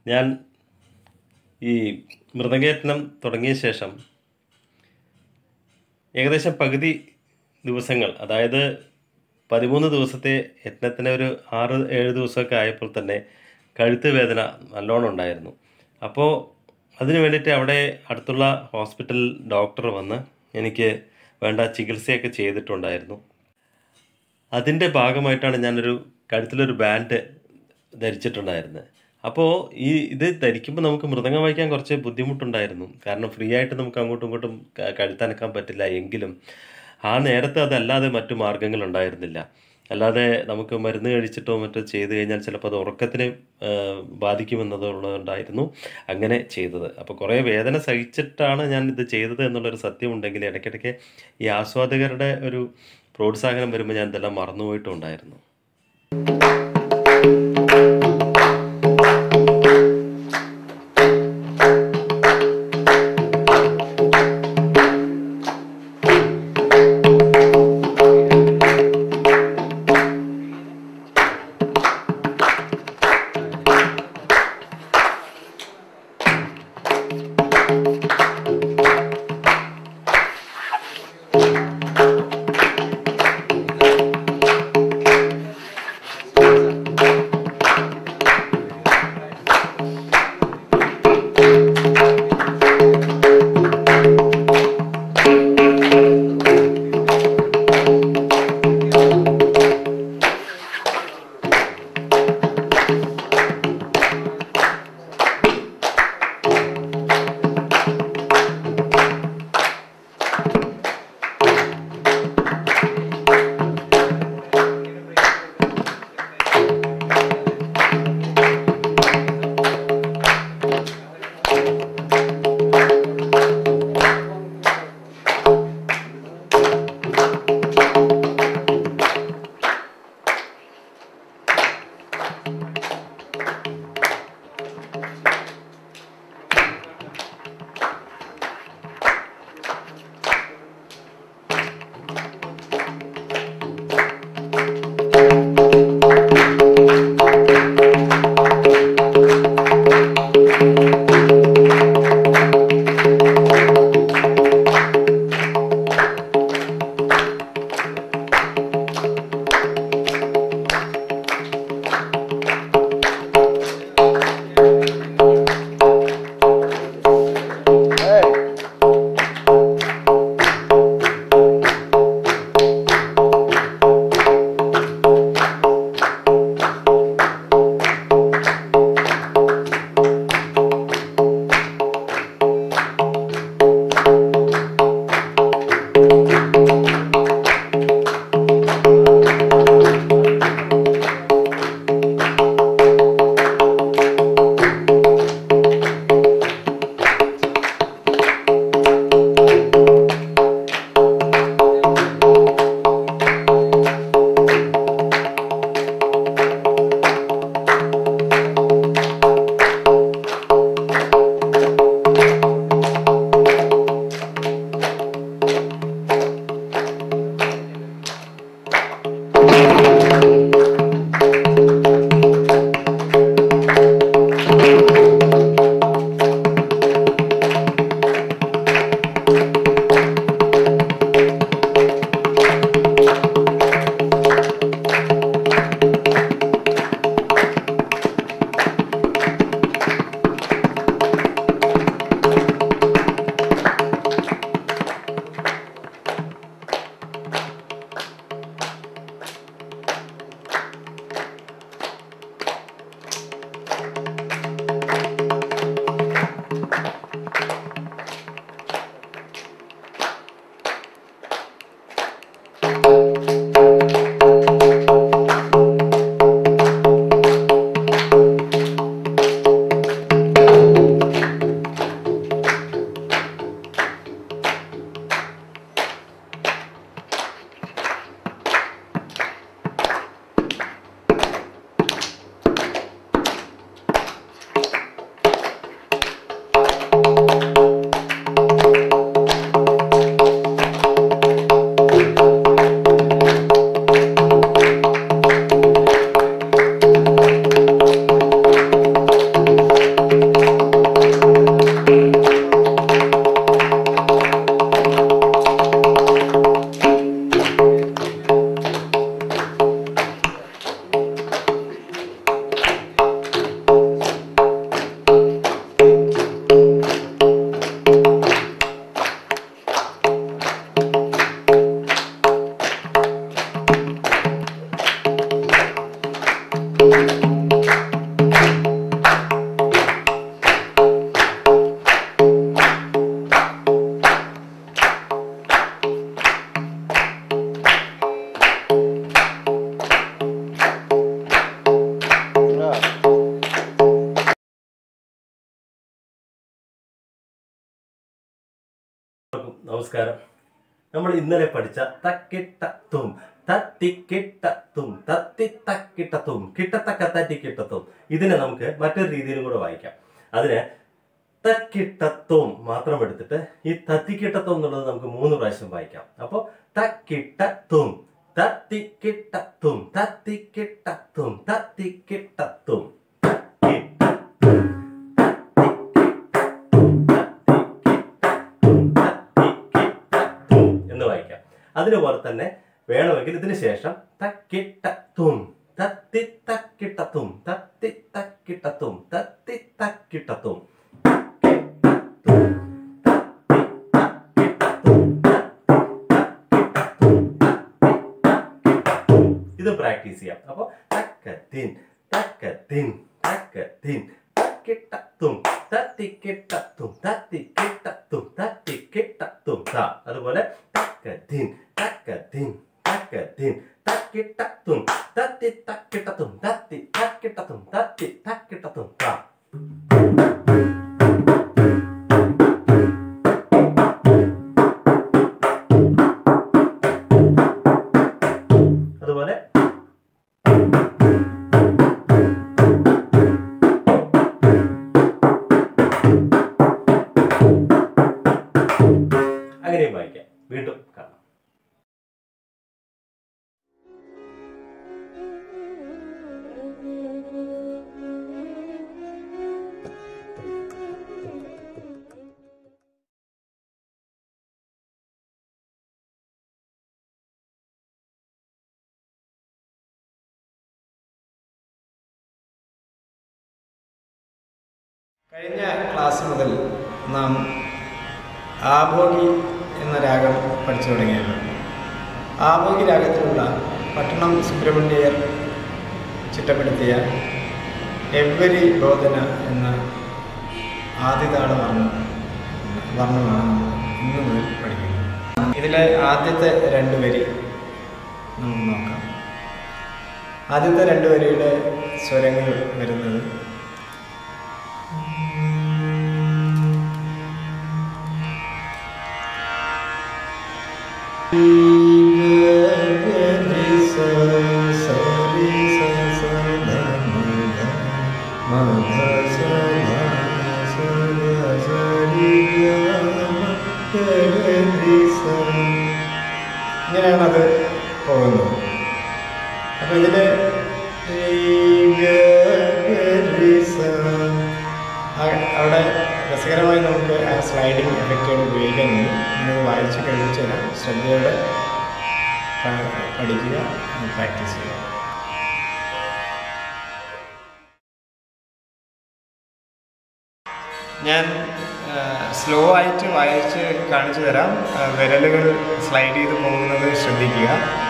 ഞാൻ ഈ മൃതകയറ്റനം തുടങ്ങിയ ശേഷം ഏകദേശം പകുതി ദിവസങ്ങൾ അതായത് പതിമൂന്ന് ദിവസത്തെ യത്നത്തിന് ഒരു ആറ് ഏഴ് ദിവസമൊക്കെ ആയപ്പോൾ തന്നെ കഴുത്ത് വേദന നല്ലോണം ഉണ്ടായിരുന്നു അപ്പോൾ അതിന് വേണ്ടിയിട്ട് അവിടെ അടുത്തുള്ള ഹോസ്പിറ്റൽ ഡോക്ടർ വന്ന് എനിക്ക് വേണ്ട ചികിത്സയൊക്കെ ചെയ്തിട്ടുണ്ടായിരുന്നു അതിൻ്റെ ഭാഗമായിട്ടാണ് ഞാനൊരു കഴുത്തിലൊരു ബാൻഡ് ധരിച്ചിട്ടുണ്ടായിരുന്നത് അപ്പോൾ ഈ ഇത് ധരിക്കുമ്പോൾ നമുക്ക് മൃദംഗം വായിക്കാൻ കുറച്ച് ബുദ്ധിമുട്ടുണ്ടായിരുന്നു കാരണം ഫ്രീ ആയിട്ട് നമുക്ക് അങ്ങോട്ടും ഇങ്ങോട്ടും ക- കഴുത്തനക്കാൻ പറ്റില്ല എങ്കിലും ആ നേരത്തെ അതല്ലാതെ മറ്റു മാർഗങ്ങളുണ്ടായിരുന്നില്ല അല്ലാതെ നമുക്ക് മരുന്ന് കഴിച്ചിട്ടോ മറ്റോ ചെയ്ത് കഴിഞ്ഞാൽ ചിലപ്പോൾ അത് ഉറക്കത്തിന് ആ, ബാധിക്കുമെന്നതുള്ളതുകൊണ്ടായിരുന്നു അങ്ങനെ ചെയ്തത് അപ്പോൾ കുറേ വേദന സഹിച്ചിട്ടാണ് ഞാൻ ഇത് ചെയ്തത് എന്നുള്ളൊരു സത്യമുണ്ടെങ്കിൽ ഇടയ്ക്കിടയ്ക്ക് ഈ ആസ്വാദകരുടെ ഒരു പ്രോത്സാഹനം വരുമ്പോൾ ഞാൻ ഇതെല്ലാം മറന്നുപോയിട്ടുണ്ടായിരുന്നു നമസ്കാരം നമ്മൾ ഇന്നലെ പഠിച്ച തക്കിട്ടത്തും തത്തിക്കിട്ടത്തും തത്തി തക്കിട്ടത്തും കിട്ടത്തക്ക തറ്റിക്കിട്ടത്തും ഇതിനെ നമുക്ക് മറ്റൊരു രീതിയിലും കൂടെ വായിക്കാം അതിന് തക്കിട്ടത്തും മാത്രം എടുത്തിട്ട് ഈ തത്തിക്കിട്ടത്തും എന്നുള്ളത് നമുക്ക് മൂന്ന് പ്രാവശ്യം വായിക്കാം അപ്പോൾ തക്കിട്ടത്തും തത്തിക്കിട്ടത്തും തത്തിക്കിട്ടത്തും തത്തിക്കിട്ടത്തും തത്തിക്കിട്ടത്തും എന്ന് വായിക്കാം അതിനുപോലെ തന്നെ വേണമെങ്കിൽ ഇതിന് ശേഷം തക്കിട്ടത്തും തത്തി തക്കിട്ടത്തും തത്തി തക്കിട്ടത്തും തത്തി തക്കിട്ടത്തും ഇത് പ്രാക്ടീസ് ചെയ്യാം അപ്പൊ തക്കത്തിൻ തക്കത്തിൻ തക്കത്തിൻ തക്കിട്ടത്തും തത്തിക്കിട്ടത്തും തത്തിക്കിട്ടത്തും തത്തിക്കിട്ടത്തും ത അതുപോലെ തക്കത്തിൻ തക്കത്തിൻ തക്കത്തിൻ തക്കിട്ടത്തും തത്തി തക്കിട്ടത്തും തത്തി തക്കിട്ടത്തും തത്തി തക്കിട്ടത്തും ത അതുപോലെ അങ്ങനെയും വായിക്കാം വീണ്ടും കാണാം കഴിഞ്ഞ ക്ലാസ് മുതൽ നാം ആഭോഗി എന്ന രാഗം പഠിച്ചു തുടങ്ങിയാണ് ആഭോഗി രാഗത്തിലുള്ള പട്ടണം സുബ്രഹ്മണ്യർ ചിട്ടപ്പെടുത്തിയ എവ്വരി ബോധന എന്ന ആദ്യതാള വർണ്ണം വർണ്ണമാണ് ഇന്ന് മുതൽ പഠിക്കുന്നത് ഇതിലെ ആദ്യത്തെ രണ്ട് വരി നമുക്ക് നോക്കാം ആദ്യത്തെ രണ്ട് വരിയുടെ സ്വരങ്ങൾ വരുന്നത് ഇങ്ങനെയാണ് അത് പോകുന്നത് അപ്പൊ ഇതില് ആ- അവിടെ രസകരമായി നമുക്ക് ആ സ്ലൈഡിങ് എഫക്റ്റുകൾ ഉപയോഗിക്കാനുണ്ട് ഞാനത് വായിച്ച് കഴിച്ചു തരാം ശ്രദ്ധയോടെ പ- പഠിക്കുക പ്രാക്ടീസ് ചെയ്യുക ഞാൻ സ്ലോ ആയിട്ട് വായിച്ച് കാണിച്ചു തരാം ആ, വിരലുകൾ സ്ലൈഡ് ചെയ്ത് പോകുന്നത് ശ്രദ്ധിക്കുക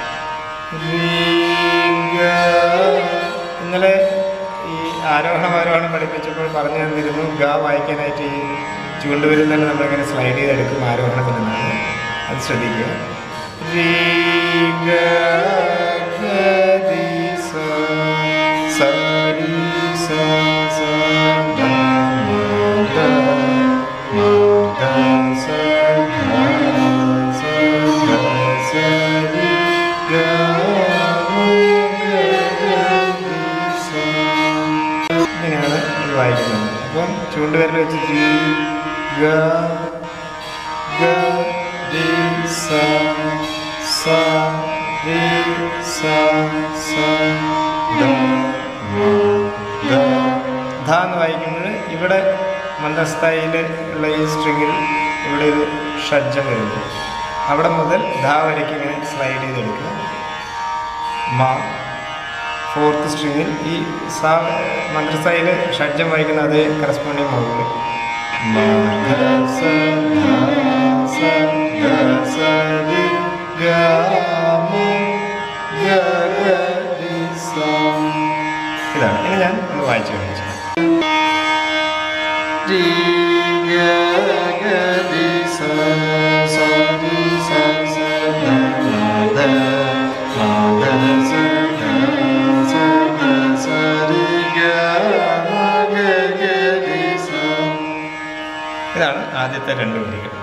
ഇന്നലെ ഈ ആരോഹണം ആരോഹണം പഠിപ്പിച്ചപ്പോൾ പറഞ്ഞു തന്നിരുന്നു ഗ വായിക്കാനായിട്ട് ഈ ചൂണ്ടുവിരൽ തന്നെ നമ്മളിങ്ങനെ സ്ലൈഡ് ചെയ്തെടുക്കും ആരോഹണത്തിൽ നിന്നാണ് അത് ശ്രദ്ധിക്കുക രീ, ഗ, ഗ, രി, സ, സ, രി, സ, സ, ധ, മ, ധ, മ, ധ, സ, ധ, സ, ധ, സ, രി, ഗ, മ, ഗ, ഗ, രി, സ. ഇങ്ങനെയാണ് ഇത് വായിക്കുന്നത് അപ്പം ചൂണ്ടുവിരൽ വെച്ച് രി, ഗ, ഗ, രി, സ, സ, രി, സ, സ, ധ, മ, ധ. ധ എന്ന് വായിക്കുമ്പോൾ ഇവിടെ മന്ദസ്ഥായിൽ ഉള്ള ഈ സ്ട്രിങ്ങിൽ ഇവിടെ ഒരു ഷഡ്ജം വരുന്നു അവിടെ മുതൽ ധ വരയ്ക്ക് ഇങ്ങനെ സ്ലൈഡ് ചെയ്തെടുക്കുക മ ഫോർത്ത് സ്ട്രിങ്ങിൽ ഈ സാ മന്ത്രസ്ഥായിൽ ഷഡ്ജം വായിക്കുന്ന അതേ കറസ്പോണ്ടിങ് മുകളിൽ ഇതാണ് ഇതാണ് ഇനി ഞാൻ ഒന്ന് വായിച്ചു കാണിച്ചു ഇതാണ് ആദ്യത്തെ രണ്ട് വരികൾ